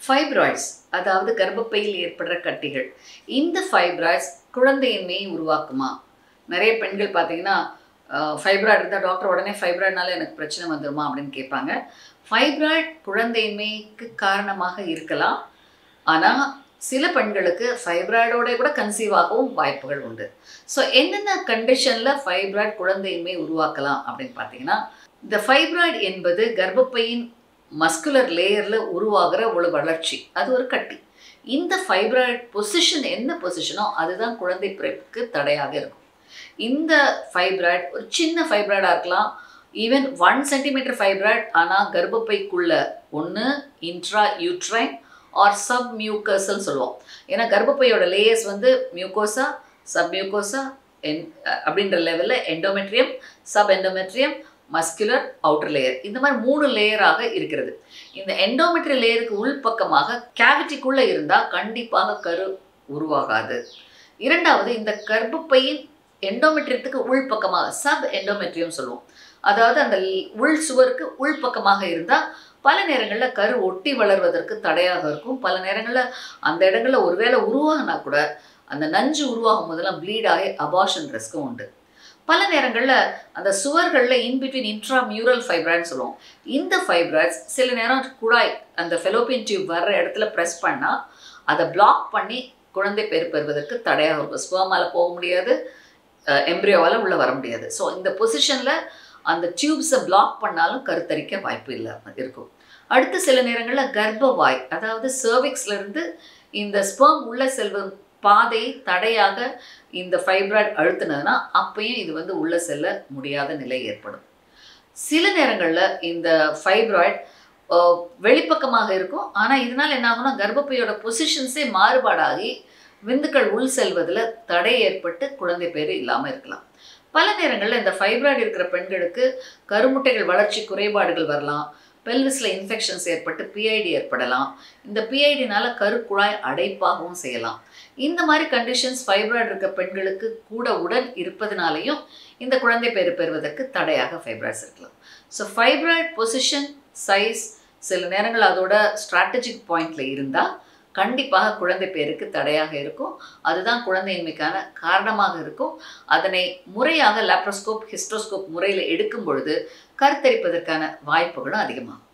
fibroids அதாவது கர்ப்பப்பையில் ஏற்படுற கட்டிகள் இந்த ஃபைப்ராய்ட்ஸ் குழந்தையின்மையை உருவாக்குமா நிறைய பெண்கள் பார்த்தீங்கன்னா ஃபைப்ராய்டு இருந்தால் டாக்டர் உடனே ஃபைப்ராய்டுனால எனக்கு பிரச்சனை வந்துருமா அப்படின்னு கேட்பாங்க ஃபைப்ராய்டு குழந்தையின்மைக்கு காரணமாக இருக்கலாம் ஆனால் சில பெண்களுக்கு ஃபைப்ராய்டோட கூட கன்சீவ் ஆகவும் வாய்ப்புகள் உண்டு ஸோ என்னென்ன கண்டிஷனில் ஃபைப்ராய்டு குழந்தையின்மை உருவாக்கலாம் அப்படின்னு பார்த்தீங்கன்னா இந்த ஃபைப்ராய்டு என்பது கர்ப்பப்பையின் மஸ்குலர் லேயரில் உருவாகிற ஒரு வளர்ச்சி அது ஒரு கட்டி இந்த ஃபைப்ராய்டு பொசிஷன் என்ன பொசிஷனோ அதுதான் குழந்தை பிறப்புக்கு தடையாக இருக்கும் இந்த ஃபைப்ராய்டு ஒரு சின்ன ஃபைப்ராய்டாக இருக்கலாம் ஈவன் ஒன் சென்டிமீட்டர் ஃபைப்ராய்டு ஆனால் கர்ப்பப்பைக்குள்ள ஒன்று இன்ட்ரா யூட்ரைன் ஆர் சப் மியூக்கஸ்ன்னு சொல்லுவோம் ஏன்னா கர்ப்பப்பையோட லேயர்ஸ் வந்து மியூக்கோசா சப் மியூக்கோசா என் அப்படின்ற லெவலில் endometrium sub endometrium muscular outer layer இந்த மாதிரி மூணு லேயராக இருக்கிறது இந்த எண்டோமெட்ரி லேயருக்கு உள்பக்கமாக கேவிட்டிக்குள்ளே இருந்தால் கண்டிப்பாக கரு உருவாகாது இரண்டாவது இந்த கர்ப்பப்பையின் எண்டோமெட்ரியத்துக்கு உள்பக்கமாக சப் எண்டோமெட்ரியம் சொல்லுவோம் அதாவது அந்த உள் சுவருக்கு உள்பக்கமாக இருந்தால் பல நேரங்களில் கரு ஒட்டி வளர்வதற்கு தடையாக இருக்கும் பல நேரங்களில் அந்த இடங்களில் ஒருவேளை உருவாகினா கூட அந்த நஞ்சு உருவாகும் போதெல்லாம் ப்ளீட் ஆகி அபார்ஷன் ரிஸ்க்கும் உண்டு பல நேரங்களில் அந்த சுவர்களில் இன்பிட்வீன் இன்ட்ரா மியூரல் ஃபைப்ராய்ட்னு சொல்லுவோம் இந்த ஃபைப்ராய்ட்ஸ் சில நேரம் குழாய் அந்த ஃபெலோப்பியன் டியூப் வர்ற இடத்துல ப்ரெஸ் பண்ணால் அதை பிளாக் பண்ணி குழந்தை பேர் பெறுவதற்கு தடையாக இருக்கும் ஸ்பேமால் போக முடியாது எம்ப்ரியோவால் உள்ளே வர முடியாது ஸோ இந்த பொசிஷனில் அந்த டியூப்ஸை பிளாக் பண்ணாலும் கருத்தரிக்க வாய்ப்பு இல்லாமல் இருக்கும் அடுத்து சில நேரங்களில் கர்ப்பவாய் அதாவது சர்விக்ஸ்லேருந்து இந்த ஸ்பேம் உள்ளே செல்வ பாதை தடையாக இந்த ஃபைப்ராய்டு அழுத்தினதுன்னா அப்பயும் இது வந்து உள்ளே செல்ல முடியாத நிலை ஏற்படும் சில நேரங்களில் இந்த ஃபைப்ராய்டு வெளிப்பக்கமாக இருக்கும் ஆனால் இதனால் என்ன ஆகும்னா கர்ப்பப்பையோட பொசிஷன்ஸே மாறுபாடாகி விந்துக்கள் உள் செல்வதில் தடை ஏற்பட்டு குழந்தை பேர் இல்லாமல் இருக்கலாம் பல நேரங்களில் இந்த ஃபைப்ராய்டு இருக்கிற பெண்களுக்கு கருமுட்டைகள் வளர்ச்சி குறைபாடுகள் வரலாம் பெல்விஸில் இன்ஃபெக்ஷன்ஸ் ஏற்பட்டு பிஐடி ஏற்படலாம் இந்த பிஐடினால கருக்குழாய் அடைப்பாகவும் செய்யலாம் இந்த மாதிரி கண்டிஷன்ஸ் ஃபைப்ராய்டு இருக்க பெண்களுக்கு கூட உடன் இருப்பதனாலையும் இந்த குழந்தை பேர் பெறுவதற்கு தடையாக ஃபைப்ராய்ட்ஸ் இருக்கலாம் ஸோ ஃபைப்ராய்டு பொசிஷன் சைஸ் சில நேரங்கள் அதோட ஸ்ட்ராட்டஜிக் பாயிண்டில் இருந்தால் கண்டிப்பாக குழந்தை பேருக்கு தடையாக இருக்கும் அதுதான் குழந்தையின்மைக்கான காரணமாக இருக்கும் அதனை முறையாக லேப்ரோஸ்கோப் ஹிஸ்டோஸ்கோப் முறையில் எடுக்கும் பொழுது கருத்தரிப்பதற்கான வாய்ப்புகளும் அதிகமாகும்